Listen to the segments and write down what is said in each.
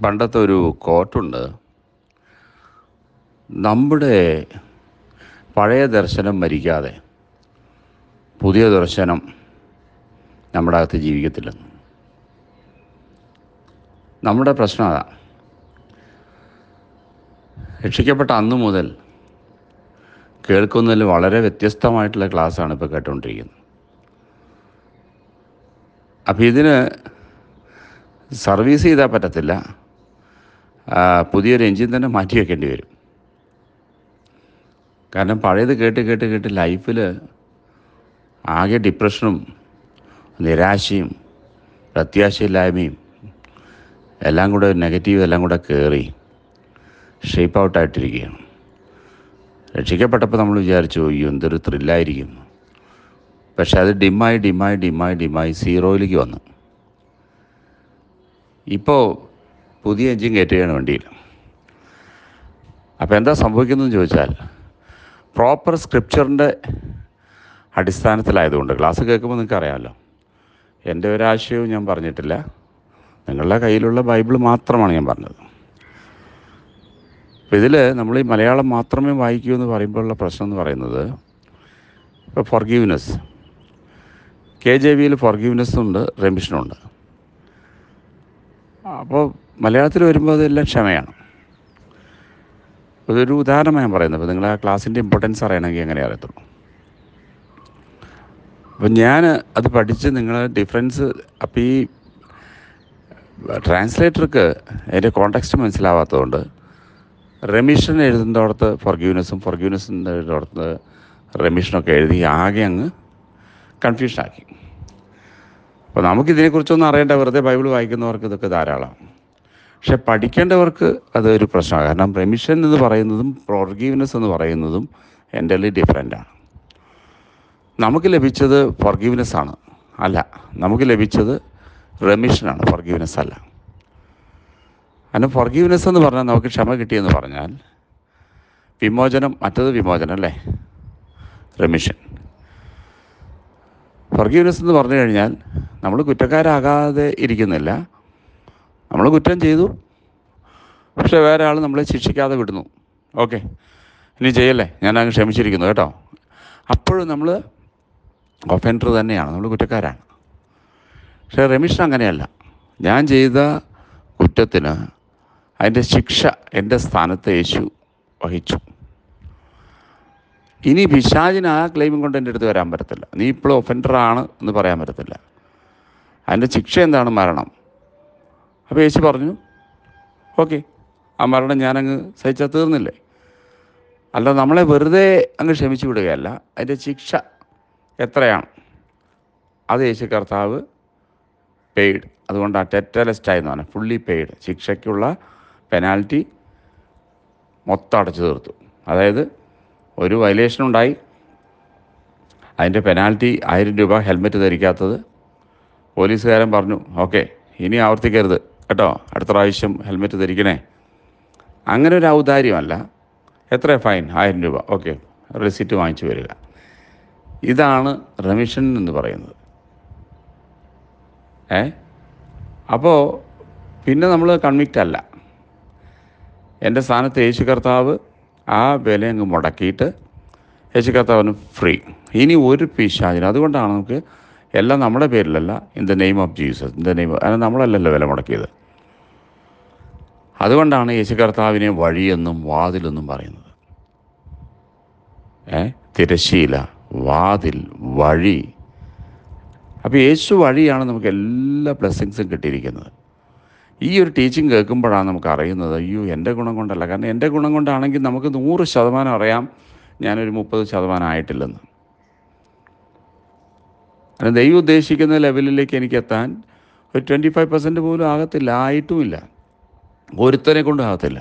പണ്ടത്തെ ഒരു കോട്ടുണ്ട് നമ്മുടെ പഴയ ദർശനം മരിക്കാതെ പുതിയ ദർശനം നമ്മുടെ അകത്ത് ജീവിക്കത്തില്ലെന്ന് നമ്മുടെ പ്രശ്നം അതാ രക്ഷിക്കപ്പെട്ട അന്നു മുതൽ കേൾക്കുന്നതിൽ വളരെ വ്യത്യസ്തമായിട്ടുള്ള ക്ലാസ്സാണ് ഇപ്പോൾ കേട്ടുകൊണ്ടിരിക്കുന്നത് അപ്പോൾ ഇതിന് സർവീസ് ചെയ്താൽ പറ്റത്തില്ല ആ, പുതിയൊരു എൻജിൻ തന്നെ മാറ്റി വെക്കേണ്ടി വരും കാരണം പഴയത് കേട്ട് കേട്ട് കേട്ട് ലൈഫിൽ ആകെ ഡിപ്രഷനും നിരാശയും പ്രത്യാശയില്ലായ്മയും എല്ലാം കൂടെ നെഗറ്റീവ് എല്ലാം കൂടെ കയറി ഷേപ്പ് ഔട്ടായിട്ടിരിക്കുകയാണ് രക്ഷിക്കപ്പെട്ടപ്പോൾ നമ്മൾ വിചാരിച്ചു അയ്യോ എന്തൊരു ത്രില്ലായിരിക്കും പക്ഷെ അത് ഡിമ്മായി ഡിമ്മായി ഡിമ്മായി ഡിമ്മായി സീറോയിലേക്ക് വന്നു ഇപ്പോൾ പുതിയ എൻജിൻ കയറ്റുകയാണ് വണ്ടിയിൽ അപ്പോൾ എന്താ സംഭവിക്കുന്നതെന്ന് ചോദിച്ചാൽ പ്രോപ്പർ സ്ക്രിപ്ചറിൻ്റെ അടിസ്ഥാനത്തിലായതുകൊണ്ട് ക്ലാസ് കേൾക്കുമ്പോൾ നിങ്ങൾക്ക് അറിയാമല്ലോ എൻ്റെ ഒരാശയവും ഞാൻ പറഞ്ഞിട്ടില്ല നിങ്ങളുടെ കയ്യിലുള്ള ബൈബിൾ മാത്രമാണ് ഞാൻ പറഞ്ഞത് അപ്പോൾ ഇതിൽ നമ്മൾ ഈ മലയാളം മാത്രമേ വായിക്കൂ എന്ന് പറയുമ്പോഴുള്ള പ്രശ്നം എന്ന് പറയുന്നത് ഇപ്പോൾ ഫൊർഗീവ്നെസ് കെ ജെ വിയിൽ ഫൊർഗീവ്നെസ് ഉണ്ട് റെമിഷനുണ്ട് അപ്പോൾ മലയാളത്തിൽ വരുമ്പോൾ അതെല്ലാം ക്ഷമയാണ് ഇതൊരു ഉദാഹരണമാണ് ഞാൻ പറയുന്നത് അപ്പോൾ നിങ്ങൾ ആ ക്ലാസ്സിൻ്റെ ഇമ്പോർട്ടൻസ് അറിയണമെങ്കിൽ എങ്ങനെ അറിയത്തുള്ളൂ അപ്പം ഞാൻ അത് പഠിച്ച് നിങ്ങൾ ഡിഫറൻസ് അപ്പോൾ ഈ ട്രാൻസ്ലേറ്റർക്ക് അതിൻ്റെ കോണ്ടെക്സ്റ്റ് മനസ്സിലാവാത്തതുകൊണ്ട് റെമിഷൻ എഴുതുന്നിടത്ത് ഫൊർഗ്യൂനസും ഫൊർഗ്യൂനസിൻ്റെ എഴുതുന്നിടത്ത് റെമിഷനൊക്കെ എഴുതി ആകെ അങ്ങ് കൺഫ്യൂഷനാക്കി അപ്പോൾ നമുക്കിതിനെക്കുറിച്ചൊന്നും അറിയേണ്ട വെറുതെ ബൈബിൾ വായിക്കുന്നവർക്ക് ഇതൊക്കെ ധാരാളം പക്ഷെ പഠിക്കേണ്ടവർക്ക് അതൊരു പ്രശ്നമാണ് കാരണം റെമിഷൻ എന്ന് പറയുന്നതും ഫൊർഗീവ്നെസ് എന്ന് പറയുന്നതും എൻ്റലി ഡിഫറെൻ്റാണ് നമുക്ക് ലഭിച്ചത് ഫൊർഗീവ്നെസ് ആണ് അല്ല നമുക്ക് ലഭിച്ചത് റെമിഷനാണ് ഫൊർഗീവ്നെസ് അല്ല കാരണം ഫൊർഗീവ്നെസ് എന്ന് പറഞ്ഞാൽ നമുക്ക് ക്ഷമ കിട്ടിയെന്ന് പറഞ്ഞാൽ വിമോചനം മറ്റത് വിമോചനം അല്ലേ റെമിഷൻ ഫൊർഗീവ്നെസ് എന്ന് പറഞ്ഞു കഴിഞ്ഞാൽ നമ്മൾ കുറ്റക്കാരാകാതെ ഇരിക്കുന്നില്ല നമ്മൾ കുറ്റം ചെയ്തു പക്ഷെ വേറെ ആൾ നമ്മളെ ശിക്ഷിക്കാതെ വിടുന്നു ഓക്കെ ഇനി ചെയ്യല്ലേ ഞാൻ അങ്ങ് ക്ഷമിച്ചിരിക്കുന്നു കേട്ടോ അപ്പോഴും നമ്മൾ ഒഫൻഡർ തന്നെയാണ് നമ്മൾ കുറ്റക്കാരാണ് പക്ഷേ റെമിഷൻ അങ്ങനെയല്ല ഞാൻ ചെയ്ത കുറ്റത്തിന് അതിൻ്റെ ശിക്ഷ എൻ്റെ സ്ഥാനത്ത് യേശു വഹിച്ചു ഇനി പിശാചിന് ആ ക്ലെയിമും കൊണ്ട് എൻ്റെ അടുത്ത് വരാൻ പറ്റത്തില്ല നീ ഇപ്പോൾ ഒഫൻഡറാണ് എന്ന് പറയാൻ പറ്റത്തില്ല അതിൻ്റെ ശിക്ഷ എന്താണ് മരണം അപ്പോൾ യേശു പറഞ്ഞു ഓക്കെ ആ മരണം ഞാനങ്ങ് സഹിച്ചാൽ തീർന്നില്ലേ അല്ല നമ്മളെ വെറുതെ അങ്ങ് ക്ഷമിച്ചു വിടുകയല്ല അതിൻ്റെ ശിക്ഷ എത്രയാണ് അത് യേശു കർത്താവ് പെയ്ഡ് അതുകൊണ്ടാണ് ടെറ്റലസ്റ്റായി എന്ന് പറഞ്ഞാൽ ഫുള്ളി പെയ്ഡ് ശിക്ഷയ്ക്കുള്ള പെനാൽറ്റി മൊത്തം അടച്ചു തീർത്തു അതായത് ഒരു വയലേഷൻ ഉണ്ടായി അതിൻ്റെ പെനാൽറ്റി ആയിരം രൂപ ഹെൽമെറ്റ് ധരിക്കാത്തത് പോലീസുകാരൻ പറഞ്ഞു ഓക്കെ ഇനി ആവർത്തിക്കരുത് കേട്ടോ അടുത്ത പ്രാവശ്യം ഹെൽമെറ്റ് ധരിക്കണേ അങ്ങനെ ഒരു ഔദാര്യമല്ല എത്ര ഫൈൻ ആയിരം രൂപ ഓക്കെ റെസിറ്റ് വാങ്ങിച്ചു വരിക ഇതാണ് റെമിഷൻ എന്ന് പറയുന്നത് ഏ അപ്പോൾ പിന്നെ നമ്മൾ കൺവിക്റ്റ് അല്ല എൻ്റെ സ്ഥാനത്ത് യേശു കർത്താവ് ആ വില അങ്ങ് മുടക്കിയിട്ട് യേശു കർത്താവിന് ഫ്രീ ഇനി ഒരു പിശാചിന് അതുകൊണ്ടാണ് നമുക്ക് എല്ലാം നമ്മുടെ പേരിലല്ല in the name of Jesus in the name അത് നമ്മളല്ലല്ലോ വില മുടക്കിയത് അതുകൊണ്ടാണ് യേശു കർത്താവിനെ വഴിയെന്നും വാതിലെന്നും പറയുന്നത് ഏ തിരശീല വാതിൽ വഴി അപ്പോൾ യേശു വഴിയാണ് നമുക്ക് എല്ലാ ബ്ലെസ്സിങ്സും കിട്ടിയിരിക്കുന്നത് ഈ ഒരു ടീച്ചിങ് കേൾക്കുമ്പോഴാണ് നമുക്ക് അറിയുന്നത് അയ്യോ എൻ്റെ ഗുണം കൊണ്ടല്ല കാരണം എൻ്റെ ഗുണം കൊണ്ടാണെങ്കിൽ നമുക്ക് നൂറ് ശതമാനം അറിയാം ഞാനൊരു മുപ്പത് ശതമാനം ആയിട്ടില്ലെന്ന് കാരണം ദൈവം ഉദ്ദേശിക്കുന്ന ലെവലിലേക്ക് എനിക്ക് എത്താൻ ഒരു ട്വൻറ്റി ഫൈവ് പെർസെൻറ്റ് പോലും ആകത്തില്ല ആയിട്ടുമില്ല ഒരുത്തനെ കൊണ്ടും ആകത്തില്ല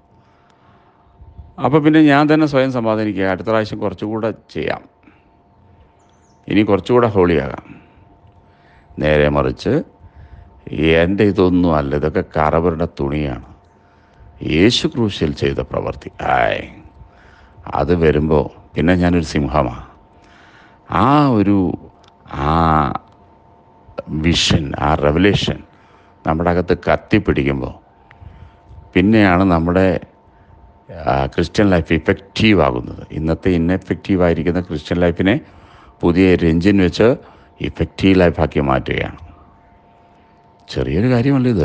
അപ്പോൾ പിന്നെ ഞാൻ തന്നെ സ്വയം സമാധാനിക്കുക അടുത്ത പ്രാവശ്യം കുറച്ചുകൂടെ ചെയ്യാം ഇനി കുറച്ചുകൂടെ ഹോളിയാകാം നേരെ മറിച്ച് എൻ്റെ ഇതൊന്നും അല്ല ഇതൊക്കെ കറവരുടെ തുണിയാണ് യേശു ക്രൂശിൽ ചെയ്ത പ്രവൃത്തി ആയ് അത് വരുമ്പോൾ പിന്നെ ഞാനൊരു സിംഹമാണ് ആ ഒരു ആ വിഷൻ ആ റെവലേഷൻ നമ്മുടെ അകത്ത് കത്തിപ്പിടിക്കുമ്പോൾ പിന്നെയാണ് നമ്മുടെ ആ, ക്രിസ്ത്യൻ ലൈഫ് ഇഫക്റ്റീവ് ആകുന്നത് ഇന്നത്തെ ഇന്നെഫക്റ്റീവ് ആയിരിക്കുന്ന ക്രിസ്ത്യൻ ലൈഫിനെ പുതിയ ഒരു എഞ്ചിൻ വെച്ച് ഇഫക്റ്റീവ് ലൈഫാക്കി മാറ്റുകയാണ് ചെറിയൊരു കാര്യമല്ല ഇത്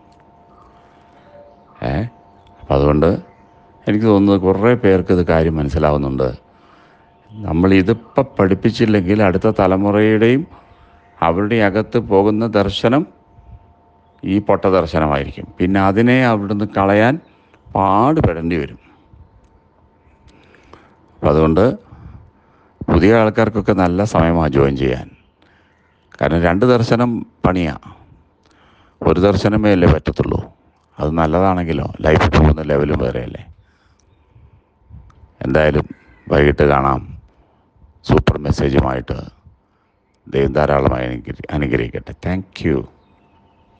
ഏ അപ്പം അതുകൊണ്ട് എനിക്ക് തോന്നുന്നത് കുറേ പേർക്ക് ഇത് കാര്യം മനസ്സിലാവുന്നുണ്ട് നമ്മൾ ഇതിപ്പോൾ പഠിപ്പിച്ചില്ലെങ്കിൽ അടുത്ത തലമുറയുടെയും അവരുടെ അകത്ത് പോകുന്ന ദർശനം ഈ പൊട്ട ദർശനമായിരിക്കും പിന്നെ അതിനെ അവിടുന്ന് കളയാൻ പാടുപെടേണ്ടി വരും അപ്പം അതുകൊണ്ട് പുതിയ ആൾക്കാർക്കൊക്കെ നല്ല സമയമാണ് ജോയിൻ ചെയ്യാൻ കാരണം രണ്ട് ദർശനം പണിയാണ് ഒരു ദർശനമേ അല്ലേ പറ്റത്തുള്ളൂ അത് നല്ലതാണെങ്കിലോ ലൈഫ് പോകുന്ന ലെവലും വേറെയല്ലേ എന്തായാലും വൈകിട്ട് കാണാം സൂപ്പർ മെസ്സേജുമായിട്ട് ദൈവം ധാരാളമായി അനുഗ്രഹിക്കട്ടെ താങ്ക് യു